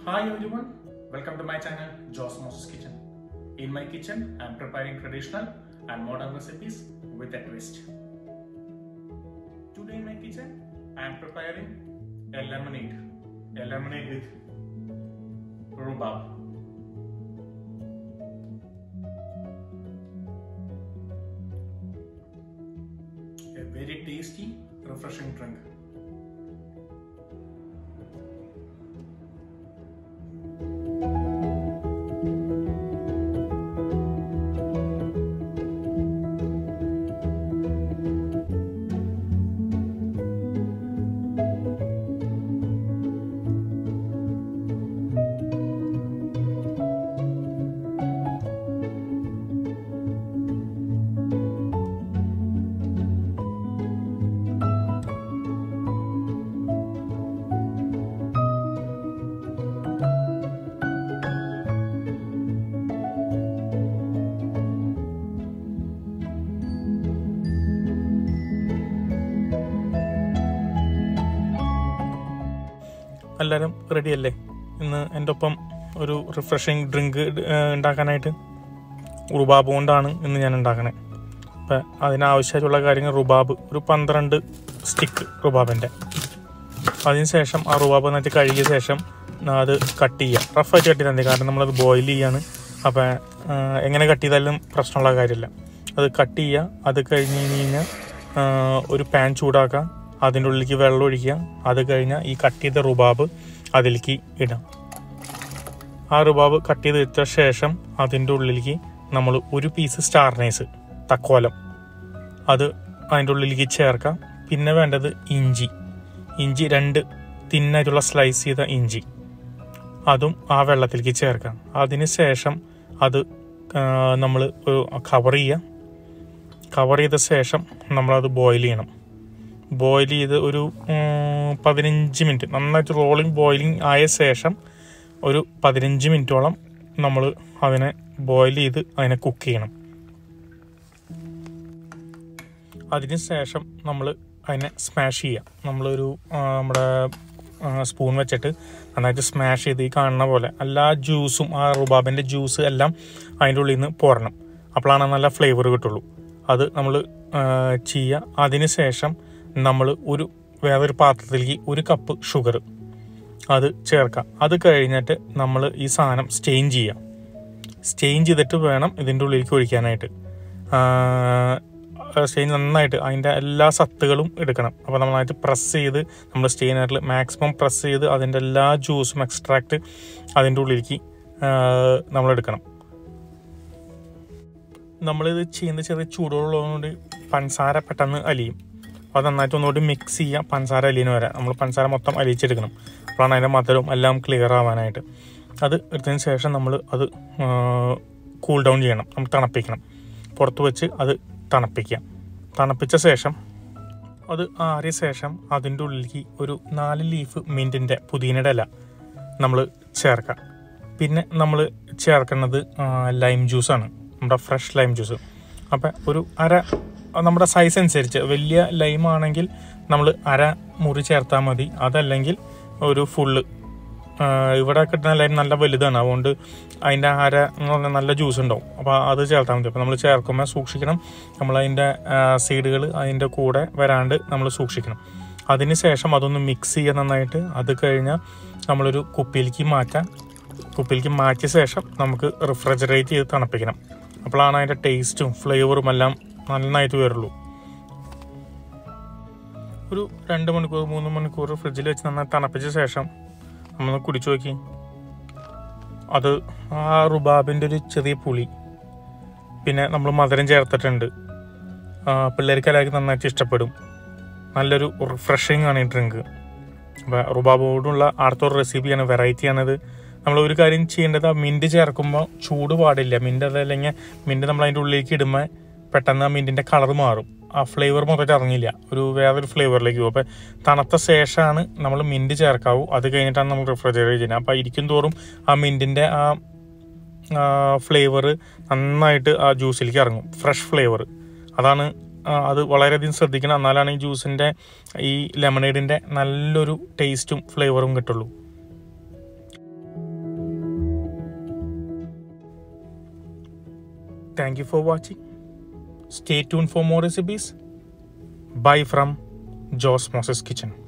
Hi everyone, welcome to my channel Joss Moses Kitchen. In my kitchen, I am preparing traditional and modern recipes with a twist. Today in my kitchen, I am preparing a lemonade, a lemonade with rhubarb. A very tasty, refreshing drink. എല്ലാവരും റെഡിയല്ലേ ഇന്ന് എൻ്റെ ഒപ്പം ഒരു refreshing drink ഉണ്ടാക്കാനായിട്ട് റുബാബ് കൊണ്ടാണ് ഇന്ന് ഞാൻ ഉണ്ടാക്കണേ അപ്പം അതിനാവശ്യമായിട്ടുള്ള കാര്യങ്ങൾ റുബാബ് ഒരു പന്ത്രണ്ട് സ്റ്റിക്ക് റുബാബിൻ്റെ അതിനുശേഷം ആ റുബാബ് നന്നായിട്ട് കഴുകിയ ശേഷം അത് കട്ട് ചെയ്യുക റഫായിട്ട് കട്ട് ചെയ്താൽ മതി കാരണം നമ്മളത് ബോയിൽ ചെയ്യാണ് അപ്പം എങ്ങനെ കട്ട് ചെയ്താലും പ്രശ്നമുള്ള കാര്യമില്ല അത് കട്ട് ചെയ്യുക അത് കഴിഞ്ഞ് കഴിഞ്ഞ് കഴിഞ്ഞാൽ ഒരു പാൻ ചൂടാക്കുക അതിൻ്റെ ഉള്ളിലേക്ക് വെള്ളം ഒഴിക്കുക അത് കഴിഞ്ഞാൽ ഈ കട്ട് ചെയ്ത റുബാബ് അതിലേക്ക് ഇടാം ആ റുബാബ് കട്ട് ചെയ്ത് വെച്ച ശേഷം അതിൻ്റെ ഉള്ളിലേക്ക് നമ്മൾ ഒരു പീസ് സ്റ്റാർനൈസ് തക്കോലം അത് അതിൻ്റെ ഉള്ളിലേക്ക് ചേർക്കാം പിന്നെ വേണ്ടത് ഇഞ്ചി ഇഞ്ചി രണ്ട് തിന്നായിട്ടുള്ള സ്ലൈസ് ചെയ്ത ഇഞ്ചി അതും ആ വെള്ളത്തിലേക്ക് ചേർക്കാം അതിന് ശേഷം അത് നമ്മൾ കവർ ചെയ്യുക കവർ ചെയ്ത ശേഷം നമ്മളത് ബോയിൽ ചെയ്യണം ബോയിൽ ചെയ്ത് ഒരു പതിനഞ്ച് മിനിറ്റ് നന്നായിട്ട് റോളിംഗ് ബോയിലിംഗ് ആയ ശേഷം ഒരു പതിനഞ്ച് മിനിറ്റോളം നമ്മൾ അതിനെ ബോയിൽ ചെയ്ത് അതിനെ കുക്ക് ചെയ്യണം അതിന് ശേഷം നമ്മൾ അതിനെ സ്മാഷ് ചെയ്യാം നമ്മളൊരു നമ്മുടെ സ്പൂൺ വെച്ചിട്ട് നന്നായിട്ട് സ്മാഷ് ചെയ്ത് ഈ കാണുന്ന പോലെ എല്ലാ ജ്യൂസും ആ റുബാബിൻ്റെ ജ്യൂസ് എല്ലാം അതിൻ്റെ ഉള്ളിൽ നിന്ന് പോരണം അപ്പോഴാണ് നല്ല ഫ്ലേവർ കിട്ടുള്ളൂ അത് നമ്മൾ ചെയ്യുക അതിന് ശേഷം നമ്മൾ ഒരു വേറൊരു പാത്രത്തിലേക്ക് ഒരു കപ്പ് ഷുഗർ അത് ചേർക്കാം അത് കഴിഞ്ഞിട്ട് നമ്മൾ ഈ സാധനം സ്റ്റെയിൻ ചെയ്യാം സ്റ്റെയിൻ ചെയ്തിട്ട് വേണം ഇതിൻ്റെ ഉള്ളിലേക്ക് ഒഴിക്കാനായിട്ട് സ്റ്റെയിൻ നന്നായിട്ട് അതിൻ്റെ എല്ലാ സത്തുകളും എടുക്കണം അപ്പോൾ നമ്മൾ നന്നായിട്ട് പ്രസ് ചെയ്ത് നമ്മൾ സ്റ്റെയിനറിൽ മാക്സിമം പ്രസ് ചെയ്ത് അതിൻ്റെ എല്ലാ ജ്യൂസും എക്സ്ട്രാക്റ്റ് അതിൻ്റെ ഉള്ളിലേക്ക് നമ്മൾ എടുക്കണം നമ്മളിത് ചെയ്യുന്ന ചെറിയ ചൂടുള്ളതുകൊണ്ട് പഞ്ചസാര പെട്ടെന്ന് അലിയും അത് നന്നായിട്ട് ഒന്നുകൂടി മിക്സ് ചെയ്യുക പഞ്ചസാര അലിയന് വരെ നമ്മൾ പഞ്ചസാര മൊത്തം അലിയിച്ചെടുക്കണം അപ്പോഴാണ് അതിൻ്റെ മധുരവും എല്ലാം ക്ലിയർ ആവാനായിട്ട് അത് എടുത്തതിന് ശേഷം നമ്മൾ അത് കൂൾ ഡൗൺ ചെയ്യണം നമ്മൾ തണുപ്പിക്കണം പുറത്ത് വെച്ച് അത് തണുപ്പിക്കുക തണുപ്പിച്ച ശേഷം അത് ആറിയ ശേഷം അതിൻ്റെ ഉള്ളിലേക്ക് ഒരു നാല് ലീഫ് മിൻറ്റിൻ്റെ പുതിനയുടെ ഇല നമ്മൾ ചേർക്കാം പിന്നെ നമ്മൾ ചേർക്കുന്നത് ലൈം ജ്യൂസാണ് നമ്മുടെ ഫ്രഷ് ലൈം ജ്യൂസ് അപ്പം ഒരു അര നമ്മുടെ സൈസ് അനുസരിച്ച് വലിയ ലൈം ആണെങ്കിൽ നമ്മൾ അര മുറി ചേർത്താൽ മതി അതല്ലെങ്കിൽ ഒരു ഫുള്ള് ഇവിടെ കിട്ടുന്ന ലൈം നല്ല വലുതാണ് അതുകൊണ്ട് അതിൻ്റെ അര എന്ന് പറഞ്ഞാൽ നല്ല ജ്യൂസ് ഉണ്ടാവും അപ്പോൾ അത് ചേർത്താൽ മതി അപ്പോൾ നമ്മൾ ചേർക്കുമ്പോൾ സൂക്ഷിക്കണം നമ്മൾ അതിൻ്റെ സീഡുകൾ അതിൻ്റെ കൂടെ വരാണ്ട് നമ്മൾ സൂക്ഷിക്കണം അതിന് ശേഷം അതൊന്ന് മിക്സ് ചെയ്യുക നന്നായിട്ട് അത് കഴിഞ്ഞാൽ നമ്മളൊരു കുപ്പിയിലേക്ക് മാറ്റാം കുപ്പിയിലേക്ക് മാറ്റിയ ശേഷം നമുക്ക് റിഫ്രിജറേറ്റ് ചെയ്ത് തണുപ്പിക്കണം അപ്പോഴാണ് അതിൻ്റെ ടേസ്റ്റും ഫ്ലേവറും എല്ലാം നന്നായിട്ട് വരുള്ളൂ ഒരു രണ്ട് മണിക്കൂർ മൂന്ന് മണിക്കൂർ ഫ്രിഡ്ജിൽ വെച്ച് നന്നായി തണുപ്പിച്ച ശേഷം നമ്മൾ കുടിച്ചു നോക്കി അത് ആ റുബാബിൻ്റെ ഒരു ചെറിയ പുളി പിന്നെ നമ്മൾ മധുരം ചേർത്തിട്ടുണ്ട് പിള്ളേർക്ക് എല്ലാവർക്കും നന്നായിട്ട് ഇഷ്ടപ്പെടും നല്ലൊരു റിഫ്രഷിങ് ആണ് ഈ ഡ്രിങ്ക് അപ്പോൾ റുബാബോടുള്ള അടുത്തൊരു റെസിപ്പിയാണ് വെറൈറ്റിയാണിത് നമ്മൾ ഒരു കാര്യം ചെയ്യേണ്ടത് ആ മിൻറ്റ് ചേർക്കുമ്പോൾ ചൂട് പാടില്ല മിൻറ്റ് അതല്ലെങ്കിൽ മിൻറ്റ് നമ്മൾ അതിൻ്റെ ഉള്ളിലേക്ക് ഇടുമ്പോൾ പെട്ടെന്ന് ആ മിൻറ്റിൻ്റെ കളർ മാറും ആ ഫ്ലേവർ മൊത്തമായിട്ട് ഇറങ്ങില്ല ഒരു വേറൊരു ഫ്ലേവറിലേക്ക് പോകും അപ്പോൾ തണുത്ത ശേഷമാണ് നമ്മൾ മിൻറ്റ് ചേർക്കാവൂ അത് കഴിഞ്ഞിട്ടാണ് നമ്മൾ റിഫ്രിജറേറ്റ് ചെയ്യുന്നത് അപ്പോൾ ഇരിക്കും തോറും ആ മിൻറ്റിൻ്റെ ആ ഫ്ലേവർ നന്നായിട്ട് ആ ജ്യൂസിലേക്ക് ഇറങ്ങും ഫ്രഷ് ഫ്ലേവർ അതാണ് ആ, അത് വളരെയധികം ശ്രദ്ധിക്കണം എന്നാലാണ് ഈ ജ്യൂസിൻ്റെ ഈ ലെമണേഡിൻ്റെ നല്ലൊരു ടേസ്റ്റും ഫ്ലേവറും കിട്ടുള്ളൂ thank you for watching stay tune for more recipes bye from Jose Moses kitchen